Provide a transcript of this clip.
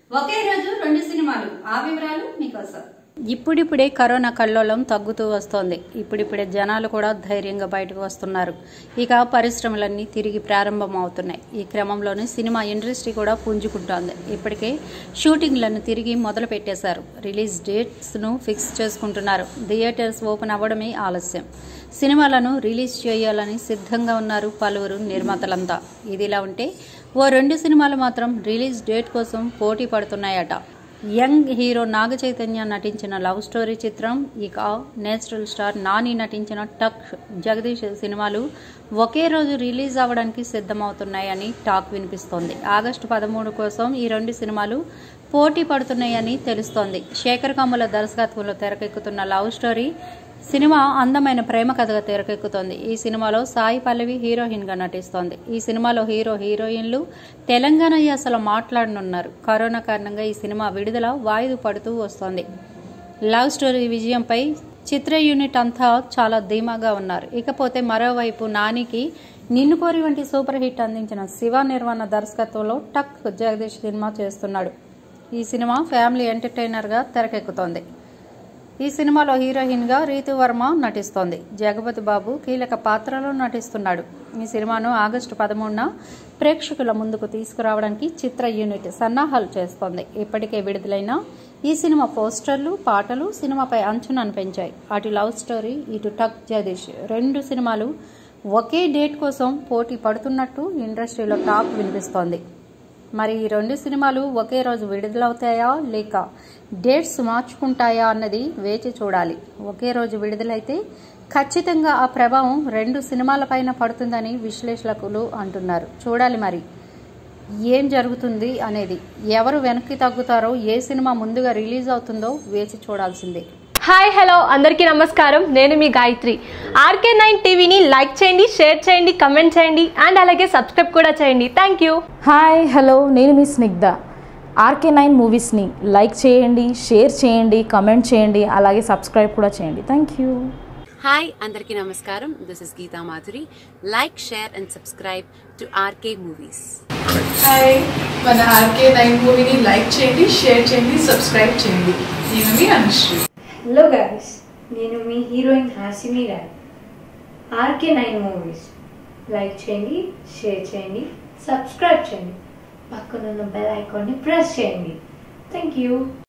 ఒకే రోజు రెండు సినిమాలు ఆ వివరాలు మీకోసం ఇప్పుడిప్పుడే కరోనా కల్లోలం తగ్గుతూ వస్తోంది ఇప్పుడిప్పుడే జనాలు కూడా ధైర్యంగా బయటకు వస్తున్నారు ఇక పరిశ్రమలన్నీ తిరిగి ప్రారంభం అవుతున్నాయి ఈ క్రమంలోనే సినిమా ఇండస్ట్రీ కూడా పుంజుకుంటోంది ఇప్పటికే షూటింగ్లను తిరిగి మొదలు పెట్టేశారు రిలీజ్ డేట్స్ను ఫిక్స్ చేసుకుంటున్నారు థియేటర్స్ ఓపెన్ అవ్వడమే ఆలస్యం సినిమాలను రిలీజ్ చేయాలని సిద్ధంగా ఉన్నారు పలువురు నిర్మాతలంతా ఇదిలా ఉంటే ఓ రెండు సినిమాలు మాత్రం రిలీజ్ డేట్ కోసం పోటీ పడుతున్నాయట యంగ్ హీరో నాగ చైతన్య నటించిన లవ్ స్టోరీ చిత్రం ఇక నేచురల్ స్టార్ నాని నటించిన టక్ జగదీష్ సినిమాలు ఒకే రోజు రిలీజ్ అవ్వడానికి సిద్ధమవుతున్నాయని టాక్ వినిపిస్తోంది ఆగస్టు పదమూడు కోసం ఈ రెండు సినిమాలు పోటీ పడుతున్నాయని తెలుస్తోంది శేఖర్ కమ్ముల దర్శకత్వంలో తెరకెక్కుతున్న లవ్ స్టోరీ సినిమా అందమైన ప్రేమ కథగా తెరకెక్కుతోంది ఈ సినిమాలో సాయి పల్లవి హీరోయిన్ గా నటిస్తోంది ఈ సినిమాలో హీరో హీరోయిన్లు తెలంగాణ యాసలో మాట్లాడనున్నారు కరోనా కారణంగా ఈ సినిమా విడుదల వాయిదా పడుతూ వస్తోంది లవ్ స్టోరీ విజయంపై చిత్ర యూనిట్ అంతా చాలా ధీమాగా ఉన్నారు ఇకపోతే మరోవైపు నానికి నిన్ను కోరి వంటి సూపర్ హిట్ అందించిన శివ నిర్మాణ దర్శకత్వంలో టక్ జగదీష్ సినిమా చేస్తున్నాడు ఈ సినిమా ఫ్యామిలీ ఎంటర్టైనర్గా తెరకెక్కుతోంది ఈ సినిమాలో హీరోయిన్గా రీతు వర్మ నటిస్తోంది జగపతి బాబు కీలక పాత్రలో నటిస్తున్నాడు ఈ సినిమాను ఆగస్టు పదమూడున ప్రేక్షకుల ముందుకు తీసుకురావడానికి చిత్ర యూనిట్ సన్నాహాలు చేస్తోంది ఇప్పటికే విడుదలైన ఈ సినిమా పోస్టర్లు పాటలు సినిమాపై అంచనాను పెంచాయి అటు లవ్ స్టోరీ ఇటు టక్ జగదీష్ రెండు సినిమాలు ఒకే డేట్ కోసం పోటీ పడుతున్నట్టు ఇండస్ట్రీలో టాక్ వినిపిస్తోంది మరి ఈ రెండు సినిమాలు ఒకే రోజు విడుదలవుతాయా లేక డేట్స్ మార్చుకుంటాయా అన్నది వేచి చూడాలి ఒకే రోజు విడుదలైతే ఖచ్చితంగా ఆ ప్రభావం రెండు సినిమాలపైన పడుతుందని విశ్లేషకులు అంటున్నారు చూడాలి మరి ఏం జరుగుతుంది అనేది ఎవరు వెనక్కి తగ్గుతారో ఏ సినిమా ముందుగా రిలీజ్ అవుతుందో వేచి చూడాల్సిందే హాయ్ హలో అందరికీ నమస్కారం నేను మీ గాయత్రి ఆర్కే నైన్ టీవీని లైక్ చేయండి షేర్ చేయండి కమెంట్ చేయండి అండ్ అలాగే సబ్స్క్రైబ్ కూడా చేయండి థ్యాంక్ యూ హాయ్ హలో నేను మీ స్నిగ్ధ ఆర్కే నైన్ మూవీస్ని లైక్ చేయండి షేర్ చేయండి కమెంట్ చేయండి అలాగే సబ్స్క్రైబ్ కూడా చేయండి థ్యాంక్ యూ హాయ్ అందరికీ నమస్కారం this is Geetha Madhuri like share and subscribe to RK movies hi మన ఆర్కే నైన్ మూవీని లైక్ చేయండి షేర్ చేయండి సబ్స్క్రైబ్ చేయండి నేను మీ అనుశ్రీ హలో గాయస్ నేను మీ heroine Hasini Roy RK nine movies like చేయండి షేర్ చేయండి సబ్స్క్రైబ్ చేయండి పక్కనున్న బెల్ ఐకాన్ని ప్రెస్ చేయండి థ్యాంక్ యూ